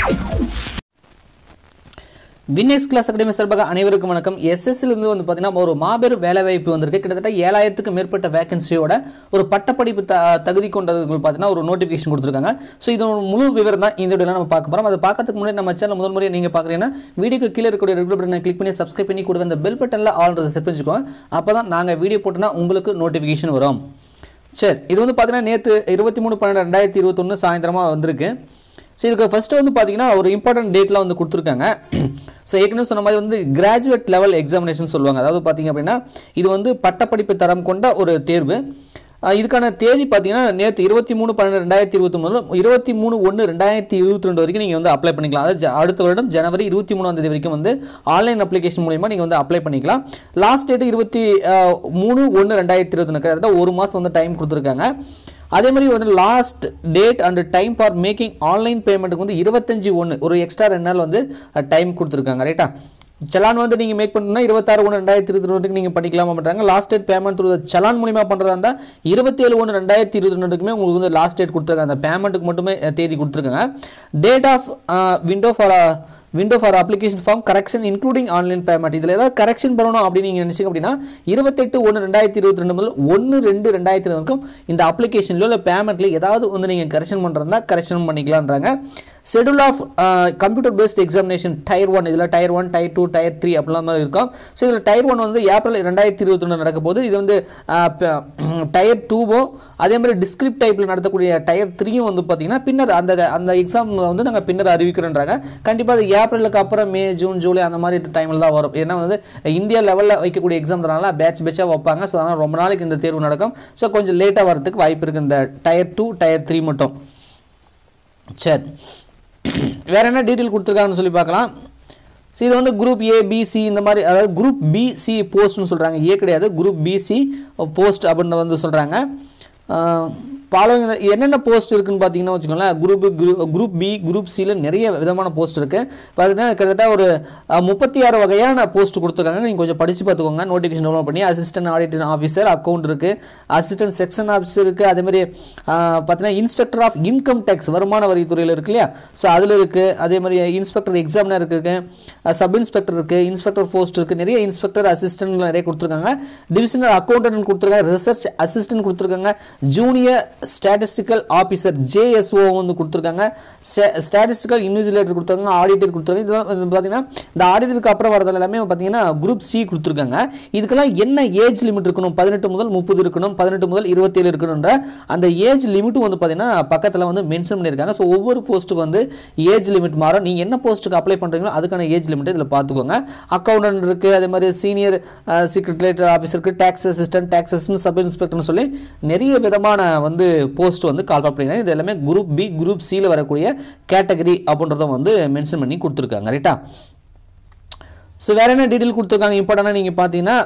வின்னெக்ஸ் class academy சார்பாக அனைவருக்கும் வணக்கம் எஸ்எஸ்ல இருந்து வந்து பார்த்தீங்கன்னா ஒரு மாபெரும் வேலைவாய்ப்பு வந்திருக்கு கிட்டத்தட்ட ஏழாயிரத்துக்கு மேற்பட்ட வேகன்சியோட ஒரு பட்டப்படிப்பு த தகுதி கொண்டதுக்கு பார்த்தீங்கன்னா ஒரு நோட்டிஃபிகேஷன் கொடுத்துருக்காங்க ஸோ இது ஒரு முழு விவரம் தான் இந்த வீடியோவில் நம்ம பார்க்க போகிறோம் அதை பார்க்கறதுக்கு முன்னாடி நம்ம சேனல் முதல் முறையை நீங்கள் பார்க்குறீங்கன்னா வீடியோக்கு கீழே இருக்கக்கூடிய ரெகுலர் பட்டனை கிளிக் பண்ணி சப்ஸ்கிரைப் பண்ணி கூட அந்த பெல் பட்டனில் ஆல்ரெடி செட் வச்சுக்கோங்க அப்போ தான் நாங்கள் வீடியோ போட்டோன்னா உங்களுக்கு நோட்டிஃபிகேஷன் வரும் சரி இது வந்து பார்த்தீங்கன்னா நேற்று இருபத்தி மூணு பன்னெண்டு ரெண்டாயிரத்தி இருபத்தொன்று சாயந்தரமாக வந்திருக்கு ஸோ இதுக்கு ஃபஸ்ட்டு வந்து பார்த்தீங்கன்னா ஒரு இம்பார்ட்டன்ட் டேட்லாம் வந்து கொடுத்துருக்காங்க ஸோ ஏற்கனவே சொன்ன மாதிரி வந்து கிராஜுவேட் லெவல் எக்ஸாமினேஷன் சொல்லுவாங்க அதாவது பார்த்தீங்க அப்படின்னா இது வந்து பட்டப்படிப்பு தரம் கொண்ட ஒரு தேர்வு அஹ் இதுக்கான தேதி பார்த்தீங்கன்னா நேற்று இருபத்தி மூணு பன்னெண்டு ரெண்டாயிரத்தி இருபத்தி மூணு இருபத்தி மூணு ஒன்று ரெண்டாயிரத்தி இருபத்தி ரெண்டு வரைக்கும் நீங்கள் வந்து அப்ளை பண்ணிக்கலாம் அதாவது ஜ- அடுத்த வருடம் ஜனவரி இருபத்தி மூணாம் தேதி வரைக்கும் வந்து ஆன்லைன் அப்ளிகேஷன் மூலியமாக நீங்கள் வந்து அப்ளை பண்ணிக்கலாம் லாஸ்ட் டேட் இருபத்தி அஹ், மூணு ஒன்று ரெண்டாயிரத்தி இருபத்தி கிட்டத்தட்ட ஒரு மாதம் வந்து டைம் கொடுத்துருக்காங்க அதே மாதிரி வந்து last date and time for making online பேமெண்ட்டுக்கு வந்து இருபத்தஞ்சி ஒன்று ஒரு எக்ஸ்ட்ரா ரெண்டு நாள் வந்து டைம் கொடுத்துருக்காங்க ரைட்டா சலான் வந்து நீங்கள் மேக் பண்ணணும்னா இருபத்தாறு ஒன்று ரெண்டாயிரத்தி இருபத்தி ரெண்டுக்கு நீங்கள் பண்ணிக்கலாமா பண்ணுறாங்க last date payment through challan மூலிமா பண்ணுறதா இருந்தால் இருபத்தேழு ஒன்று ரெண்டாயிரத்தி இருபத்தி ரெண்டுக்குமே உங்களுக்கு வந்து லாஸ்ட் டேட் கொடுத்துருக்காங்க அந்த பேமெண்ட்டுக்கு மட்டுமே அஹ், தேதி கொடுத்துருக்காங்க date of window for window for application form correction including online payment இதில் ஏதாவது கரெக்ஷன் பண்ணணும் அப்படின்னு நீங்கள் நினச்சிங்க அப்படின்னா இருபத்தெட்டு ஒன்று ரெண்டாயிரத்தி இருபத்தி ரெண்டு முதல் ஒன்று ரெண்டு ரெண்டாயிரத்தி வரைக்கும் இந்த அப்ளிகேஷன்லையோ இல்லை பேமெண்ட்லையோ ஏதாவது வந்து நீங்கள் கரெக்ஷன் பண்ணுறதா கரெக்ஷன் பண்ணிக்கலான்றாங்க schedule of computer based examination tier one இதில் tier one tier two tier three அப்படிலாம் மாதிரி இருக்கும் ஸோ இதில் டயர் ஒன் வந்து ஏப்ரல் ரெண்டாயிரத்தி இருபத்தி ஒன்று நடக்க போது இது வந்து டயர் டூவும் அதே மாதிரி டிஸ்கிரிப்ட் டைப்பில் நடத்தக்கூடிய டயர் த்ரீயும் வந்து பார்த்தீங்கன்னா பின்னர் அந்த அந்த எக்ஸாம் வந்து நாங்கள் பின்னர் அறிவிக்கிறோன்றாங்க கண்டிப்பாக அது ஏப்ரலுக்கு அப்புறம் மே ஜூன் ஜூலை அந்த மாதிரி டைமில் தான் வரும் ஏன்னா வந்து இந்தியா லெவலில் வைக்கக்கூடிய எக்ஸாம்னால பேட்ச் பேட்சாக வைப்பாங்க ஸோ அதனால் ரொம்ப நாளைக்கு இந்த தேர்வு நடக்கும் ஸோ கொஞ்சம் லேட்டாக வரதுக்கு வாய்ப்பு இருக்குது இந்த டயர் டூ டயர் த்ரீ மட்டும் சரி வேற என்ன டீட்டெயில் கொடுத்துருக்காங்கன்னு சொல்லி பார்க்கலாம் ஸோ இது வந்து குரூப் ஏ பிசி இந்த மாதிரி அதாவது குரூப் பிசி போஸ்ட்னு சொல்கிறாங்க ஏ கிடையாது குரூப் பிசி போஸ்ட் அப்படின்னு வந்து சொல்கிறாங்க ஃபாலோவிங் என்னென்ன போஸ்ட் இருக்குன்னு பார்த்தீங்கன்னா வச்சுக்கோங்களேன் குரூப் குரூப் பி குரூப் சியில் நிறைய விதமான போஸ்ட் இருக்குது பார்த்தீங்கன்னா கிட்டத்தட்ட ஒரு முப்பத்தி ஆறு வகையான போஸ்ட் கொடுத்துருக்காங்க நீங்கள் கொஞ்சம் படித்து பார்த்துக்கோங்க நோட்டிஃபிகேஷன் டவுன்லோட் பண்ணி அசிஸ்டன்ட் ஆடிட் ஆஃபீஸர் அக்கௌண்ட் இருக்குது அசிஸ்டன்ட் செக்ஷன் ஆஃபீஸர் இருக்குது அதேமாதிரி பார்த்தீங்கன்னா இன்ஸ்பெக்டர் ஆஃப் இன்கம் டேக்ஸ் வருமான வரித்துறையில் இருக்கு இல்லையா ஸோ அதில் இருக்குது அதே மாதிரி இன்ஸ்பெக்டர் எக்ஸாமினர் இருக்குது சப் இன்ஸ்பெக்டர் இருக்குது இன்ஸ்பெக்டர் போஸ்ட் இருக்குது நிறைய இன்ஸ்பெக்டர் அசிஸ்டன்ட் நிறைய கொடுத்துருக்காங்க டிவிஷனல் அக்கௌண்டன்ட் கொடுத்துருக்காங்க ரிசர்ச் அசிஸ்டன்ட் கொடுத்துருக்காங்க ஜூனியர் ஸ்டாட்டிஸ்டிக்கல் ஆஃபீஸர் ஜேஎஸ்ஓ வந்து கொடுத்துருக்காங்க ஸ்டாட்டிஸ்டிக்கல் இன்விஜிலேட்டர் கொடுத்துருக்காங்க ஆடிட்டர் கொடுத்துருக்காங்க இதெல்லாம் வந்து பார்த்தீங்கன்னா இந்த ஆடிட்டருக்கு அப்புறம் வரது எல்லாமே பார்த்தீங்கன்னா குரூப் சி கொடுத்துருக்காங்க இதுக்கெல்லாம் என்ன ஏஜ் லிமிட் இருக்கணும் பதினெட்டு முதல் முப்பது இருக்கணும் பதினெட்டு முதல் இருபத்தேழு இருக்கணுன்ற அந்த ஏஜ் லிமிட்டும் வந்து பார்த்தீங்கன்னா பக்கத்தில் வந்து மென்ஷன் பண்ணியிருக்காங்க ஸோ ஒவ்வொரு போஸ்ட்டுக்கு வந்து ஏஜ் லிமிட் மாறும் நீங்கள் என்ன போஸ்ட்டுக்கு அப்ளை பண்ணுறீங்களோ அதுக்கான ஏஜ் லிமிட் இதில் பார்த்துக்கோங்க அக்கௌண்டன்ட் இருக்குது அதே மாதிரி சீனியர் செக்ரட்டரியேட் ஆஃபீஸருக்கு tax assistant tax assistant sub இன்ஸ்பெக்டர்னு சொல்லி நிறைய விதமான வந்து போஸ்ட் வந்து கால் பண்ணிருக்காங்க இது எல்லாமே குரூப் பி குரூப் சியில் வரக்கூடிய கேட்டகரி அப்படின்றத வந்து மென்ஷன் பண்ணி கொடுத்துருக்காங்க ரைட்டா ஸோ வேற என்ன டீட்டெயில் கொடுத்துருக்காங்க இம்பார்ட்டண்டாக நீங்கள் பார்த்தீங்கன்னா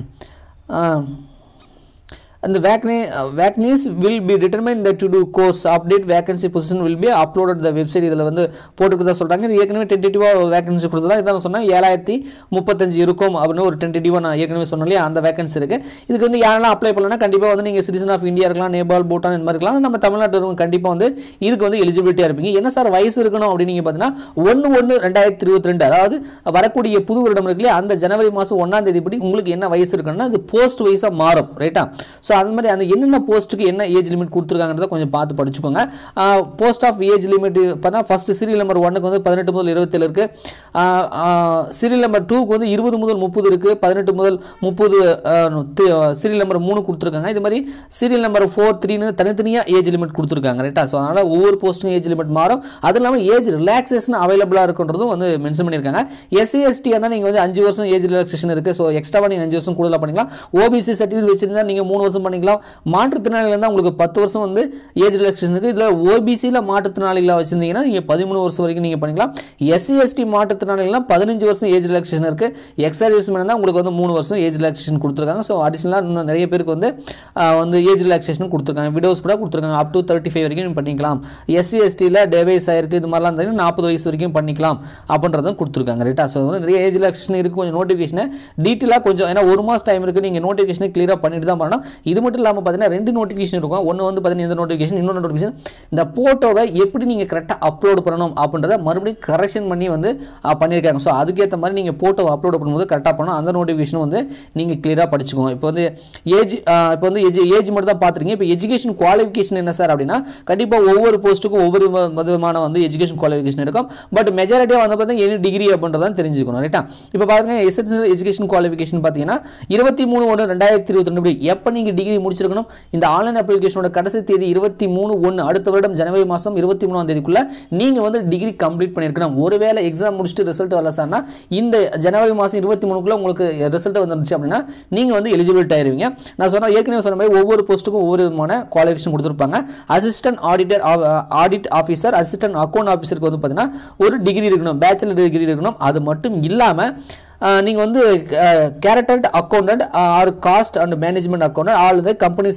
அந்த vacancy vacancies will be determined that to to course update vacancy position will be uploaded the website இதில் வந்து போட்டுக்கிறதா சொல்கிறாங்க இது ஏற்கனவே டென்டேட்டிவாக வேகன்சி கொடுத்ததா இதான் சொன்னால் ஏழாயிரத்தி முப்பத்தஞ்சு இருக்கும் அப்படின்னு ஒரு டென்டேட்டிவாக நான் ஏற்கனவே சொன்னேன் இல்லையா அந்த வேகன்சி இருக்குது இதுக்கு வந்து யாரெல்லாம் அப்ளை பண்ணலன்னா கண்டிப்பாக வந்து நீங்கள் சிட்டிசன் ஆஃப் இந்தியா இருக்கலாம் நேபாள் பூட்டான் இந்த மாதிரி இருக்கலாம் நம்ம தமிழ்நாட்டில் இருக்கவங்க கண்டிப்பாக வந்து இதுக்கு வந்து எலிஜிபிலிட்டியாக இருப்பீங்க என்ன சார் வயசு இருக்கணும் அப்படின்னு நீங்கள் பார்த்தீங்கன்னா ஒன்று ஒன்று ரெண்டாயிரத்தி இருபத்தி ரெண்டு அதாவது வரக்கூடிய புது வருடம் இருக்கு இல்லையா அந்த ஜனவரி மாதம் ஒன்றாம் தேதி படி உங்களுக்கு என்ன வயசு இருக்கணும்னா அது போஸ்ட் வைஸாக மாறும் ரைட்டா ஸோ அது மாதிரி அந்த என்னென்ன போஸ்ட்டுக்கு என்ன ஏஜ் லிமிட் கொடுத்துருக்காங்கிறத கொஞ்சம் பார்த்து படிச்சுக்கோங்க போஸ்ட் ஆஃப் ஏஜ் லிமிட் பார்த்தா ஃபர்ஸ்ட் சீரியல் நம்பர் ஒன்னுக்கு வந்து பதினெட்டு முதல் இருபத்தேழு இருக்குது சீரியல் நம்பர் டூக்கு வந்து இருபது முதல் முப்பது இருக்குது பதினெட்டு முதல் முப்பது சீரியல் நம்பர் மூணு கொடுத்துருக்காங்க இது மாதிரி சீரியல் நம்பர் ஃபோர் த்ரீன்னு தனித்தனியாக ஏஜ் லிமிட் கொடுத்துருக்காங்க ரைட்டா ஸோ அதனால் ஒவ்வொரு போஸ்ட்டுக்கும் ஏஜ் லிமிட் மாறும் அது இல்லாமல் ஏஜ் ரிலாக்ஸேஷன் அவைலபிளாக இருக்குன்றதும் வந்து மென்ஷன் பண்ணியிருக்காங்க எஸ்சி எஸ்டி இருந்தால் நீங்கள் வந்து அஞ்சு வருஷம் ஏஜ் ரிலாக்ஸேஷன் இருக்குது ஸோ எக்ஸ்ட்ராவாக நீங்கள் அஞ்சு வருஷம் கூடுதலாக பண்ணிக்கலாம் ஓபிசி சர்டிஃபிகேட் வச்சிருந்தா நீங்கள் மூணு வருஷம் பண்ணிக்கலாம் மாற்றுத்திறனாளிகள் இருந்தால் உங்களுக்கு பத்து வருஷம் வந்து ஏஜ் ரிலாக்ஸேஷன் இருக்குது இதில் ஓபிசியில் மாற்றுத்திறனாளிகளாக வச்சிருந்தீங்கன்னா நீங்கள் பதிமூணு வருஷம் வரைக்கும் நீங்கள் பண்ணிக்கலாம் எஸ்சி எஸ்டி மாற்றுத்திறனாளிகள்லாம் பதினஞ்சு வருஷம் ஏஜ் ரிலாக்ஸேஷன் இருக்குது எக்ஸர்வீஸ் இருந்தால் உங்களுக்கு வந்து மூணு வருஷம் ஏஜ் ரிலாக்ஸேஷன் கொடுத்துருக்காங்க ஸோ அடிஷனலாக இன்னும் நிறைய பேருக்கு வந்து ஆஹ், வந்து ஏஜ் ரிலாக்ஸேஷன் கொடுத்துருக்காங்க விடோஸ் கூட கொடுத்துருக்காங்க அப் டு தேர்ட்டி ஃபைவ் வரைக்கும் நீங்க பண்ணிக்கலாம் எஸ்சி எஸ்டியில் டேவேஸ் ஆயிருக்கு இது மாதிரிலாம் இருந்தாலும் நாற்பது வயசு வரைக்கும் பண்ணிக்கலாம் அப்படின்றதும் கொடுத்துருக்காங்க ரைட்டா ஸோ வந்து நிறைய ஏஜ் ரிலாக்ஸேஷன் இருக்குது கொஞ்சம் நோட்டிஃபிகேஷனை டீட்டெயிலாக கொஞ்சம் ஏன்னா ஒரு மாதம் டைம் இருக்குது நீங்கள் நோட்டிஃபிகேஷனை கிளியராக பண்ணிட்டு தான் பண்ணணும் இது மட்டும் இல்லாமல் பார்த்தீங்கன்னா ரெண்டு நோட்டிஃபிகேஷன் இருக்கும் ஒன்று வந்து பார்த்தீங்கன்னா இந்த நோட்டிஃபிகேஷன் இன்னொரு நோட்டிஃபிகேஷன் இந்த ஃபோட்டோவை எப்படி நீங்கள் கரெக்டாக அப்லோட் பண்ணணும் அப்படின்றத மறுபடியும் கரெக்ஷன் பண்ணி வந்து அஹ், பண்ணியிருக்காங்க ஸோ அதுக்கேற்ற மாதிரி நீங்கள் ஃபோட்டோ அப்லோட் பண்ணும்போது கரெக்டாக பண்ணணும் அந்த நோட்டிஃபிகேஷன் வந்து நீங்கள் கிளியராக படிச்சுக்கோங்க இப்போ வந்து ஏஜ் இப்போ வந்து ஏஜ் ஏஜ் மட்டும் தான் பார்த்துருக்கீங்க இப்போ எஜுகேஷன் குவாலிஃபிகேஷன் என்ன சார் அப்படின்னா கண்டிப்பாக ஒவ்வொரு போஸ்ட்டுக்கும் ஒவ்வொரு வ- விதமான வந்து எஜுகேஷன் குவாலிஃபிகேஷன் இருக்கும் பட் மெஜாரிட்டியாக வந்து பார்த்தீங்கன்னா எனி டிகிரி அப்படின்றதான் தெரிஞ்சுக்கணும் ரைட்டா இப்போ பாருங்க எஸ்எஸ்எல் எஜுகேஷன் குவாலிஃபிகேஷன் பார்த்தீங்கன்னா இருபத்தி மூணு ஒன்று ரெண்டாயிரத்தி இருபத்தி ரெண்டு எப்போ நீங்கள் டிகிரி முடிச்சிருக்கணும் இந்த ஆன்லைன் அப்ளிகேஷனோட கடைசி தேதி இருபத்தி மூணு ஒன்று அடுத்த வருடம் ஜனவரி மாதம் இருபத்தி மூணாம் தேதிக்குள்ள நீங்கள் வந்து டிகிரி கம்ப்ளீட் பண்ணியிருக்கணும் ஒருவேளை எக்ஸாம் முடிச்சுட்டு ரிசல்ட் வரல சார்னா இந்த ஜனவரி மாதம் இருபத்தி மூணுக்குள்ள உங்களுக்கு ரிசல்ட் வந்துருந்துச்சு அப்படின்னா நீங்கள் வந்து எலிஜிபிலிட்டி ஆயிருவீங்க நான் சொன்ன ஏற்கனவே சொன்ன மாதிரி ஒவ்வொரு போஸ்ட்டுக்கும் ஒவ்வொரு விதமான குவாலிஃபிகேஷன் கொடுத்துருப்பாங்க assistant auditor audit officer assistant account ஆஃபீஸருக்கு வந்து பார்த்தீங்கன்னா ஒரு டிகிரி இருக்கணும் பேச்சுலர் டிகிரி இருக்கணும் அது மட்டும் இல்லாமல் நீங்கள் வந்து கேரக்டர் accountant or cost and management accountant அல்லது company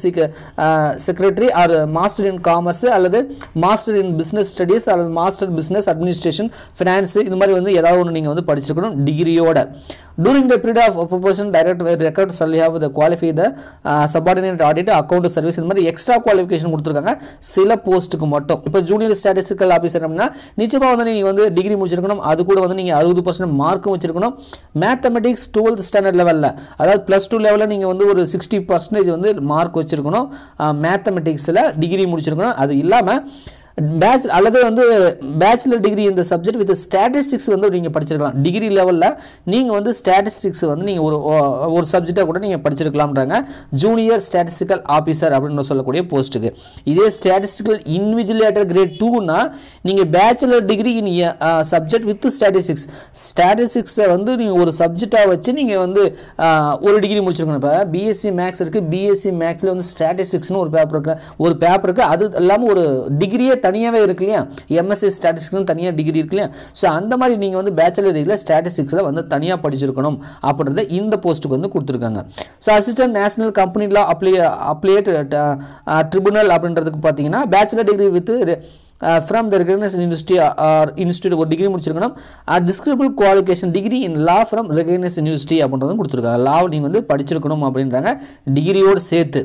secretary or master in commerce அல்லது மாஸ்டர் இன் பிஸ்னஸ் ஸ்டடீஸ் அல்லது மாஸ்டர் பிஸ்னஸ் அட்மினிஸ்ட்ரேஷன் ஃபினான்ஸ் இது மாதிரி வந்து ஏதாவது ஒன்று நீங்கள் வந்து படிச்சிருக்கணும் டிகிரியோட during the period of probation direct record shall have the qualify the subordinate audit account service இந்த மாதிரி எக்ஸ்ட்ரா குவாலிஃபிகேஷன் கொடுத்துருக்காங்க சில போஸ்ட்டுக்கு மட்டும் இப்போ ஜூனியர் ஸ்டாட்டிஸ்டிக்கல் ஆஃபீஸர் அப்படின்னா நிச்சயமாக வந்து நீங்கள் வந்து டிகிரி முடிச்சிருக்கணும் அது கூட வந்து நீங்கள் அறுபது பர்சன்ட் மார்க்கும் வச்சிருக்கணும் மேத்தமெட்டிக்ஸ் டுவெல்த் ஸ்டாண்டர்ட் லெவலில் அதாவது ப்ளஸ் டூ லெவலில் நீங்கள் வந்து ஒரு சிக்ஸ்டி பர்சன்டேஜ் வந்து மார்க் வச்சிருக்கணும் மேத்தமெட்டிக்ஸில் டிகிரி முடிச்சிருக்கணும் அது இல்லாமல் பேச் அல்லது வந்து பேச்சுலர் டிகிரி இந்த சப்ஜெக்ட் வித் ஸ்டாட்டிஸ்டிக்ஸ் வந்து நீங்கள் படிச்சிருக்கலாம் டிகிரி லெவலில் நீங்கள் வந்து ஸ்டாட்டிஸ்டிக்ஸ் வந்து நீங்கள் ஒரு ஒரு சப்ஜெக்டாக கூட நீங்கள் படிச்சிருக்கலாம்ன்றாங்க ஜூனியர் ஸ்டாட்டிஸ்டிக்கல் ஆஃபீஸர் அப்படின்னு சொல்லக்கூடிய போஸ்ட்டுக்கு இதே ஸ்டாட்டிஸ்டிக்கல் இன்விஜிலேட்டர் கிரேட் டூனா நீங்கள் bachelor degree in subject with statistics ஸ்டாட்டிஸ்டிக்ஸை வந்து நீங்கள் ஒரு சப்ஜெக்டாக வச்சு நீங்கள் வந்து அஹ், ஒரு டிகிரி முடிச்சிருக்கணும் இப்போ பிஎஸ்சி மேக்ஸ் இருக்குது பிஎஸ்சி மேக்ஸில் வந்து ஸ்டாட்டிஸ்டிக்ஸ்னு ஒரு பேப்பர் இருக்கு ஒரு பேப்பர் இருக்குது அது இல்லாமல் ஒரு டிகிரியே தனியாகவே இருக்கு இல்லையா எம்எஸ்சி ஸ்டாட்டிஸ்டிக்ஸ்னு தனியாக டிகிரி இருக்கு இல்லையா ஸோ அந்த மாதிரி நீங்கள் வந்து பேச்சுலர் டிகிரியில் ஸ்டாட்டிஸ்டிக்ஸில் வந்து தனியாக படிச்சிருக்கணும் அப்படின்றத இந்த போஸ்ட்டுக்கு வந்து கொடுத்துருக்காங்க so assistant national company law apply appellate tribunal அப்படின்றதுக்கு பார்த்தீங்கன்னா bachelor degree with from the recognise university or institute ஒரு டிகிரி முடிச்சிருக்கணும் desirable qualification degree in law from recognise university அப்படின்றதும் கொடுத்துருக்காங்க லா நீங்கள் வந்து படிச்சிருக்கணும் அப்படின்றாங்க டிகிரியோடு சேர்த்து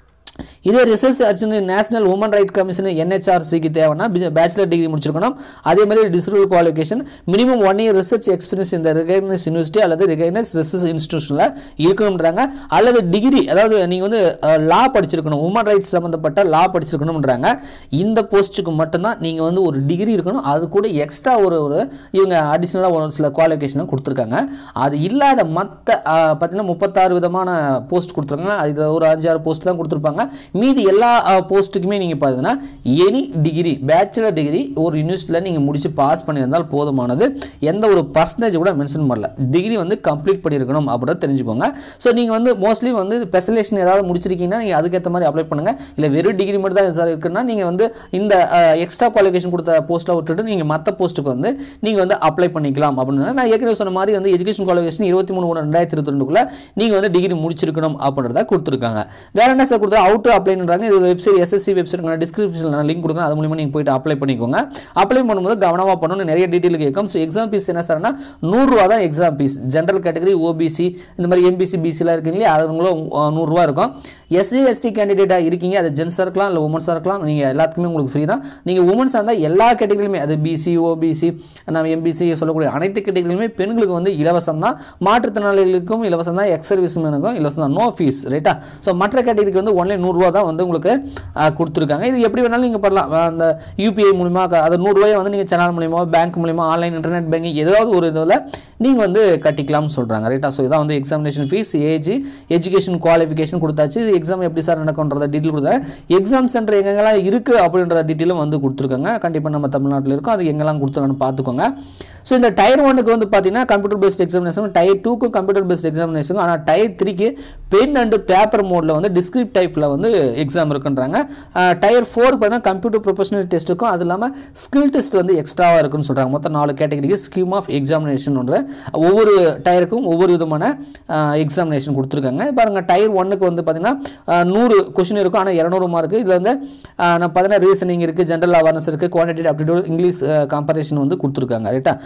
இதே ரிசர்ச் அர்ச்சனை நேஷனல் உமன் ரைட் கமிஷன் என்ஹெச்ஆர்சிக்கு தேவைன்னா பேச்சுலர் டிகிரி முடிச்சிருக்கணும் அதே மாதிரி desirable qualification minimum one year research experience இந்த ரெகனைஸ் யூனிவர்சிட்டி அல்லது ரெகனைஸ் ரிசர்ச் இன்ஸ்டியூஷனில் இருக்கணுன்றாங்க அல்லது டிகிரி அதாவது நீங்கள் வந்து லா படிச்சிருக்கணும் உமன் ரைட்ஸ் சம்மந்தப்பட்ட லா படிச்சிருக்கணும்ன்றாங்க இந்த போஸ்ட்டுக்கு மட்டும்தான் நீங்கள் வந்து ஒரு டிகிரி இருக்கணும் அது கூட எக்ஸ்ட்ரா ஒரு ஒரு இவங்க அடிஷ்னலாக ஒரு சில குவாலிஃபிகேஷனும் கொடுத்துருக்காங்க அது இல்லாத மற்ற பார்த்தீங்கன்னா முப்பத்தாறு விதமான போஸ்ட் கொடுத்துருக்காங்க இது ஒரு அஞ்சாறு போஸ்ட் தான் கொடுத்துருப்பாங்க மீதி எல்லா போஸ்ட்டுக்குமே நீங்கள் பார்த்தீங்கன்னா எனி டிகிரி பேச்சுலர் டிகிரி ஒரு யூனிவர்சிட்டியில் நீங்கள் முடிச்சு பாஸ் பண்ணியிருந்தால் போதுமானது எந்த ஒரு பர்சன்டேஜ் கூட மென்ஷன் பண்ணல டிகிரி வந்து கம்ப்ளீட் பண்ணியிருக்கணும் அப்படின்றத தெரிஞ்சுக்கோங்க ஸோ நீங்கள் வந்து மோஸ்ட்லி வந்து ஸ்பெஷலேஷன் ஏதாவது முடிச்சிருக்கீங்கன்னா நீங்கள் அதுக்கேற்ற மாதிரி அப்ளை பண்ணுங்கள் இல்லை வெறும் டிகிரி மட்டும் தான் சார் இருக்குன்னா நீங்கள் வந்து இந்த எக்ஸ்ட்ரா குவாலிஃபிகேஷன் கொடுத்த போஸ்ட்டில் விட்டுட்டு நீங்கள் மற்ற போஸ்ட்டுக்கு வந்து நீங்கள் வந்து அப்ளை பண்ணிக்கலாம் அப்படின்னு நான் ஏற்கனவே சொன்ன மாதிரி வந்து எஜுகேஷன் குவாலிஃபிகேஷன் இருபத்தி மூணு ஒன்று ரெண்டாயிரத்தி இருபத்தி ரெண்டுக்குள்ள நீங்கள் வந்து டிகிரி முடிச்சிருக்கணும் அப்படின்றத கொடுத்துருக்காங்க வேற என்ன சார் கொடுத்தா அவுட் அப்ளைன்றாங்க இது வெப்சைட் எஸ்எஸ்சி வெப்சைட் டிஸ்கிரிப்ஷனில் லிங்க் கொடுங்க அது மூலியமாக நீங்கள் போயிட்டு அப்ளை பண்ணிக்கோங்க அப்ளை பண்ணும்போது கவனமாக பண்ணணும் நிறைய டீட்டெயில் கேட்கும் ஸோ எக்ஸாம் ஃபீஸ் என்ன சார்னா நூறுரூவா தான் exam fees general category OBC இந்த மாதிரி எம்பிசி பிசிலாம் இருக்கு இல்லையா அதுங்களும் நூறுரூவா இருக்கும் எஸ்சி எஸ்டி கேண்டிடேட்டாக இருக்கீங்க அது ஜென்ஸாக இருக்கலாம் இல்லை உமன்ஸாக இருக்கலாம் நீங்கள் எல்லாத்துக்குமே உங்களுக்கு ஃப்ரீ தான் நீங்கள் உமன்ஸாக இருந்தால் எல்லா கேட்டகரியிலுமே அது பிசி ஓபிசி நம்ம எம்பிசி சொல்லக்கூடிய அனைத்து கேட்டகரியிலுமே பெண்களுக்கு வந்து இலவசம் தான் மாற்றுத்திறனாளிகளுக்கும் இலவசம் தான் எக்ஸ் சர்வீஸ்மேனுக்கும் இலவசம் தான் நோ ஃபீஸ் ரைட்டா ஸோ மற்ற கேட்டகரிக்கு வந்து ஒன்லி நூறுரூவா தான் வந்து உங்களுக்கு ஆ, கொடுத்துருக்காங்க இது எப்படி வேணாலும் நீங்கள் பண்ணலாம் ஆ, அந்த யூபிஐ மூலிமா க- அது நூறுரூவாயை வந்து நீங்கள் சேனல் மூலிமா பேங்க் மூலிமா ஆன்லைன் இன்டர்நெட் பேங்கிங் ஏதாவது ஒரு இதில் நீங்கள் வந்து கட்டிக்கலாம்னு சொல்கிறாங்க ரைட்டா ஸோ இதான் வந்து examination fees age education qualification கொடுத்தாச்சு இது எக்ஸாம் எப்படி சார் நடக்கும்ன்றத டீட்டெயில் கொடுத்தாங்க எக்ஸாம் சென்டர் எங்கெங்கெல்லாம் இருக்குது அப்படின்ற டீட்டெயிலும் வந்து கொடுத்துருக்காங்க கண்டிப்பாக நம்ம தமிழ்நாட்டில் இருக்கோம் அது எங்கெல்லாம் கொடுத்துருக்கான்னு பார்த்துக்கோங்க ஸோ இந்த டயர் ஒனுக்கு வந்து பார்த்தீங்கன்னா கம்ப்யூட்டர் பேஸ்ட் எக்ஸாமினேஷன் டயர் டூக்கு கம்ப்யூட்டர் பேஸ்ட் எக்ஸாமினேஷன் ஆனால் டயர் த்ரீக்கு பென் அண்ட் பேப்பர் மோடில் வந்து டிஸ்கிரிப் டைப்பில் வந்து எக்ஸாம் இருக்குன்றாங்க டயர் ஃபோருக்கு பார்த்தீங்கன்னா கம்ப்யூட்டர் ப்ரொஃபஷனல் டெஸ்ட்டுக்கும் அது இல்லாமல் ஸ்கில் டெஸ்ட் வந்து எக்ஸ்ட்ராவாக இருக்குன்னு சொல்கிறாங்க மொத்தம் நாலு கேட்டகரிக்கு ஸ்கீம் ஆஃப் எக்ஸாமினேஷன் ஒன்று ஒவ்வொரு டயருக்கும் ஒவ்வொரு விதமான எக்ஸாமினேஷன் கொடுத்துருக்காங்க பாருங்க டயர் ஒன்னுக்கு வந்து பார்த்தீங்கன்னா அஹ், நூறு கொஷின் இருக்கும் ஆனால் இரநூறு மார்க்கு இதில் வந்து அஹ், நான் பார்த்தீங்கன்னா ரீசனிங் இருக்குது ஜென்ரல் அவேர்னஸ் இருக்குது குவான்டிட்டி அப்டிடியூட் இங்கிலீஷ் காம்பரேஷன் வந்து கொடுத்துருக்காங்க ரைட்டா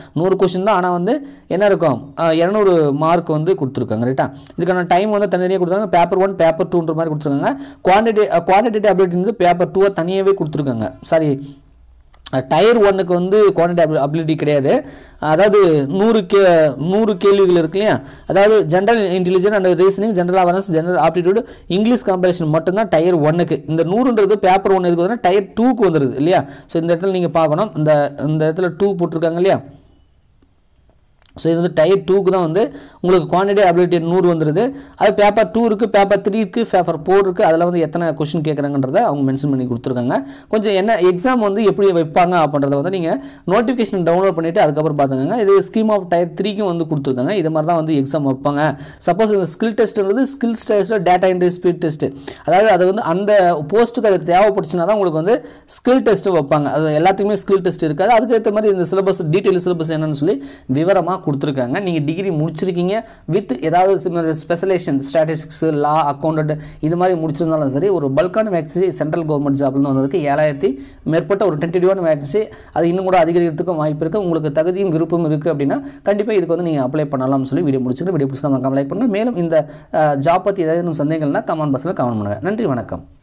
நூறு கொஷின் தான் ஆனால் வந்து என்ன இருக்கும் இரநூறு மார்க் வந்து கொடுத்துருக்காங்க ரைட்டா இதுக்கான டைம் வந்து தனித்தனியாக கொடுத்துருக்காங்க பேப்பர் ஒன் பேப்பர் டூன்ற மாதிரி கொடுத்துருக்காங்க குவான்டிட்டி குவான்டிட்டி அபிலிட்டி வந்து பேப்பர் டூவை தனியாகவே கொடுத்துருக்காங்க சாரி டயர் ஒன்னுக்கு வந்து குவான்டிட்டி அபிலிட்டி கிடையாது அதாவது நூறு கே நூறு கேள்விகள் இருக்கு இல்லையா அதாவது general intelligent and reasoning general awareness general aptitude English comprehension மட்டும்தான் டயர் ஒன்னுக்கு இந்த நூறுன்றது பேப்பர் ஒன்று எதுக்கு வந்து டயர் டூக்கு வந்துடுது இல்லையா ஸோ இந்த இடத்துல நீங்கள் பார்க்கணும் இந்த இந்த இடத்துல டூ போட்டிருக்காங்க இல்லையா ஸோ இது வந்து டயர் டூக்கு தான் வந்து உங்களுக்கு குவான்டிட்டி அபிலிட்டி நூறு வந்துடுது அது பேப்பர் டூ இருக்குது பேப்பர் த்ரீ இருக்குது பேப்பர் ஃபோர் இருக்குது அதில் வந்து எத்தனை கொஷின் கேட்குறாங்கன்றத அவங்க மென்ஷன் பண்ணி கொடுத்துருக்காங்க கொஞ்சம் என்ன எக்ஸாம் வந்து எப்படி வைப்பாங்க அப்படின்றத வந்து நீங்கள் நோட்டிஃபிகேஷன் டவுன்லோட் பண்ணிவிட்டு அதுக்கப்புறம் பார்த்துக்கோங்க இது ஸ்கீம் ஆஃப் டயர் த்ரீக்கும் வந்து கொடுத்துருக்காங்க இது மாதிரி தான் வந்து எக்ஸாம் வைப்பாங்க சப்போஸ் இந்த ஸ்கில் டெஸ்ட்ன்றது ஸ்கில் டெஸ்ட்டில் டேட்டா என்ட்ரி ஸ்பீட் டெஸ்ட்டு அதாவது அது வந்து அந்த போஸ்ட்டுக்கு அது தேவைப்பட்டுச்சுன்னா தான் உங்களுக்கு வந்து ஸ்கில் டெஸ்ட்டு வைப்பாங்க அது எல்லாத்துக்குமே ஸ்கில் டெஸ்ட் இருக்காது அதுக்கேற்ற மாதிரி இந்த சிலபஸ் டீட்டெயில் சிலபஸ் என்னன்னு சொல்லி விவரமாக கொடுத்துருக்காங்க நீங்கள் டிகிரி முடிச்சிருக்கீங்க வித் ஏதாவது ஸ்பெஷலைசேஷன் ஸ்டாட்டிஸ்டிக்ஸ் லா அக்கௌண்டன்ட் இது மாதிரி முடிச்சிருந்தாலும் சரி ஒரு பல்கான வேக்சி சென்ட்ரல் கவர்மெண்ட் ஜாப்லேருந்து வந்ததுக்கு ஏழாயிரத்தி மேற்பட்ட ஒரு டென்டேட்டிவான வேகன்சி அது இன்னும் கூட அதிகரிக்கிறதுக்கும் வாய்ப்பு இருக்குது உங்களுக்கு தகுதியும் விருப்பம் இருக்குது அப்படின்னா கண்டிப்பாக இதுக்கு வந்து நீங்கள் அப்ளை பண்ணலாம்னு சொல்லி வீடியோ முடிச்சுட்டு வீடியோ பிடிச்சி நம்ம கம்ப்ளை பண்ணுங்கள் மேலும் இந்த ஜாப் பற்றி ஏதாவது சந்தேகங்கள்னா கமெண்ட் பாக்ஸில் கமெண்ட் பண்ணுங்கள் நன்றி வணக்கம்